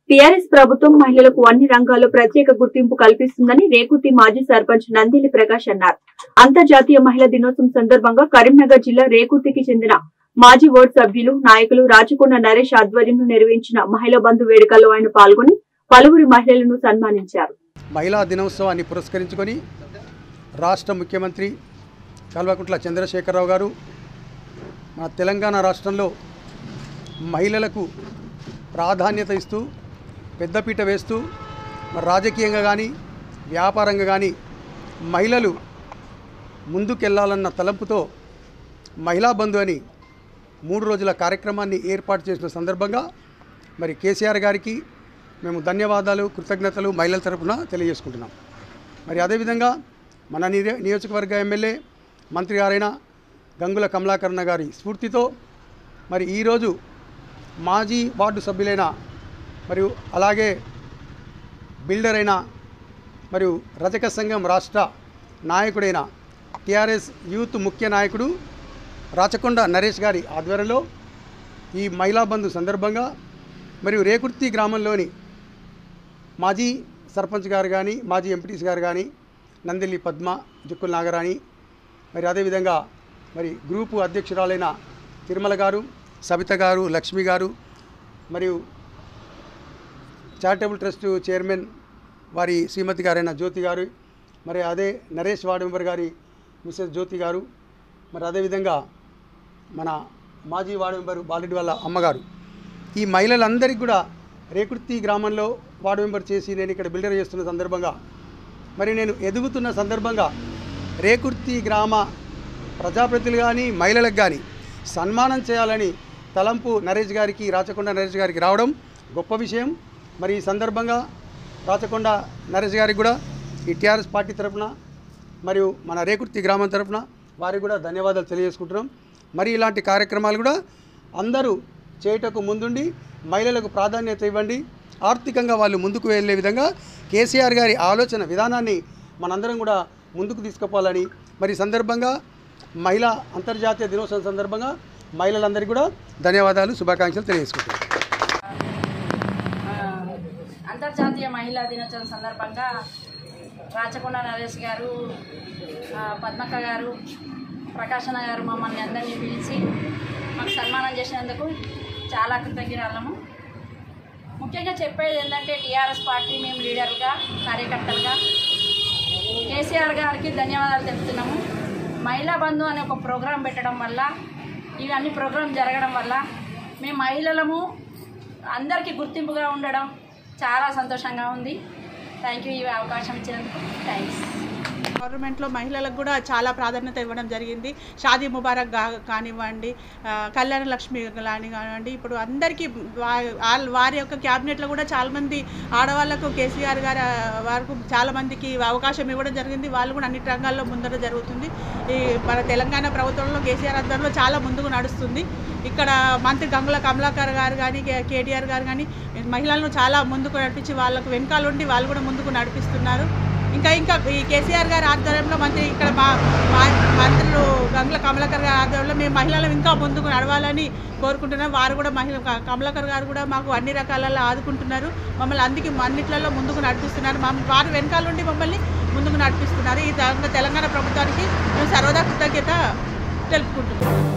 TRS ప్రభుత్వం మహిళలకు అన్ని రంగాల్లో ప్రత్యేక గుర్తింపు కల్పిస్తుందని రేకుతి మాజీ సర్పంచ్ నందిలి ప్రకాష్ అన్నారు అంతర్జాతీయ మహిళా దినోత్సవం సందర్భంగా కరీంనగర్ జిల్లా రేకుతికి చెందిన మాజీ బోర్డు సభ్యులు నాయకులు రాచకొండ నరేష్ ఆధ్వర్యంలో నిర్వహించిన మహిళా బంధు వేడుకల్లో ఆయన పాల్గొని పలువురు మహిళలను సన్మానించారు మహిళా దినోత్సవాన్ని పురస్కరించుకొని రాష్ట్ర ముఖ్యమంత్రి కల్వకుంట్ల చంద్రశేఖరరావు గారు మన తెలంగాణ రాష్ట్రంలో మహిళలకు ప్రాధాన్యత ఇస్తూ పెద్దపీట వేస్తూ మరి రాజకీయంగా కానీ వ్యాపారంగా కానీ మహిళలు ముందుకెళ్లాలన్న తలంపుతో మహిళా బంధు అని మూడు రోజుల కార్యక్రమాన్ని ఏర్పాటు చేసిన సందర్భంగా మరి కేసీఆర్ గారికి మేము ధన్యవాదాలు కృతజ్ఞతలు మహిళల తరపున తెలియజేసుకుంటున్నాం మరి అదేవిధంగా మన నియ నియోజకవర్గ ఎమ్మెల్యే మంత్రి గారైన గంగుల కమలాకరణ గారి స్ఫూర్తితో మరి ఈరోజు మాజీ వార్డు సభ్యులైన మరియు అలాగే బిల్డర్ అయిన మరియు రజక సంఘం రాష్ట్ర నాయకుడైన టిఆర్ఎస్ యూత్ ముఖ్య నాయకుడు రాచకొండ నరేష్ గారి ఆధ్వర్యంలో ఈ మహిళా బంధు సందర్భంగా మరియు రేకుర్తి గ్రామంలోని మాజీ సర్పంచ్ గారు కానీ మాజీ ఎంపీటీసీ గారు కానీ నందిల్లి పద్మ జుక్కుల నాగరాణి మరి అదేవిధంగా మరి గ్రూపు అధ్యక్షురాలైన తిరుమల గారు సబిత గారు లక్ష్మి గారు మరియు చారిటబుల్ ట్రస్ట్ చైర్మన్ వారి శ్రీమతి గారైన జ్యోతి గారు మరి అదే నరేష్ వార్డు మెంబర్ గారి మిసెస్ జ్యోతి గారు మరి అదేవిధంగా మన మాజీ వార్డు మెంబర్ బాలరెడ్డి వాళ్ళ అమ్మగారు ఈ మహిళలందరికీ కూడా రేకుర్తి గ్రామంలో వార్డు మెంబర్ చేసి నేను ఇక్కడ బిల్డర్ చేస్తున్న సందర్భంగా మరి నేను ఎదుగుతున్న సందర్భంగా రేకుర్తి గ్రామ ప్రజాప్రతినిధులు కానీ మహిళలకు కానీ సన్మానం చేయాలని తలంపు నరేష్ గారికి రాచకొండ నరేష్ గారికి రావడం గొప్ప విషయం మరి ఈ సందర్భంగా రాచకొండ నరేష్ గారికి కూడా ఈ టీఆర్ఎస్ పార్టీ తరఫున మరియు మన రేకుర్తి గ్రామం తరఫున వారికి కూడా ధన్యవాదాలు తెలియజేసుకుంటున్నాం మరి ఇలాంటి కార్యక్రమాలు కూడా అందరూ చేయుటకు ముందుండి మహిళలకు ప్రాధాన్యత ఇవ్వండి ఆర్థికంగా వాళ్ళు ముందుకు వెళ్ళే విధంగా కేసీఆర్ గారి ఆలోచన విధానాన్ని మనందరం కూడా ముందుకు తీసుకుపోవాలని మరి ఈ సందర్భంగా మహిళా అంతర్జాతీయ దినోత్సవం సందర్భంగా మహిళలందరికీ కూడా ధన్యవాదాలు శుభాకాంక్షలు తెలియజేసుకుంటున్నాను ఆ, అంతర్జాతీయ మహిళా దినోత్సవం సందర్భంగా రాచకొండ నరేష్ గారు ఆ, పద్మక్క గారు ప్రకాశన గారు మమ్మల్ని అందరినీ పిలిచి మాకు సన్మానం చేసినందుకు చాలా కృతజ్ఞతలము ముఖ్యంగా చెప్పేది ఏంటంటే టీఆర్ఎస్ పార్టీ మేము లీడర్గా కార్యకర్తలుగా కేసీఆర్ గారికి ధన్యవాదాలు తెలుపుతున్నాము మహిళా బంధు అనే ఒక ప్రోగ్రాం పెట్టడం వల్ల ఇవన్నీ ప్రోగ్రాం జరగడం వల్ల మేము మహిళలము అందరికీ గుర్తింపుగా ఉండడం చాలా సంతోషంగా ఉంది థ్యాంక్ యూ ఈ అవకాశం ఇచ్చినందుకు థ్యాంక్స్ గవర్నమెంట్లో మహిళలకు కూడా చాలా ప్రాధాన్యత ఇవ్వడం జరిగింది షాదీ ముబారక్ గా కానివ్వండి ఆ, కళ్యాణ లక్ష్మి కానీ కానివ్వండి ఇప్పుడు అందరికీ వా- వాళ్ళ- వారి యొక్క క్యాబినెట్లో కూడా చాలామంది ఆడవాళ్లకు కేసీఆర్ గారు ఆ, వారికి చాలామందికి అవకాశం ఇవ్వడం జరిగింది వాళ్ళు కూడా అన్ని రంగాల్లో ముందర జరుగుతుంది ఈ మన తెలంగాణ ప్రభుత్వంలో కేసీఆర్ ఆధ్వర్యంలో చాలా ముందుకు నడుస్తుంది ఇక్కడ మంత్రి గంగుల కమలాకర్ గారు కానీ కే- కేటీఆర్ గారు కానీ మహిళలను చాలా ముందుకు నడిపించి వాళ్ళకు వెనకాలండి వాళ్ళు కూడా ముందుకు నడిపిస్తున్నారు ఇంకా ఇంకా ఈ కేసీఆర్ గారి ఆధ్వర్యంలో మంత్రి ఇక్కడ మా మా- మంత్రులు గంగుల కమలాకర్ గారి ఆధ్వర్యంలో మేము మహిళలు ఇంకా ముందుకు నడవాలని కోరుకుంటున్నాం వారు కూడా మహిళ క- కమలాకర్ గారు కూడా మాకు అన్ని రకాలలో ఆదుకుంటున్నారు మమ్మల్ని అందుకే అన్నిట్లలో ముందుకు నడిపిస్తున్నారు మా వారు వెనకాలండి మమ్మల్ని ముందుకు నడిపిస్తున్నారు ఈ తెలంగాణ తెలంగాణ ప్రభుత్వానికి మేము సర్వదా కృతజ్ఞత తెలుపుకుంటున్నాం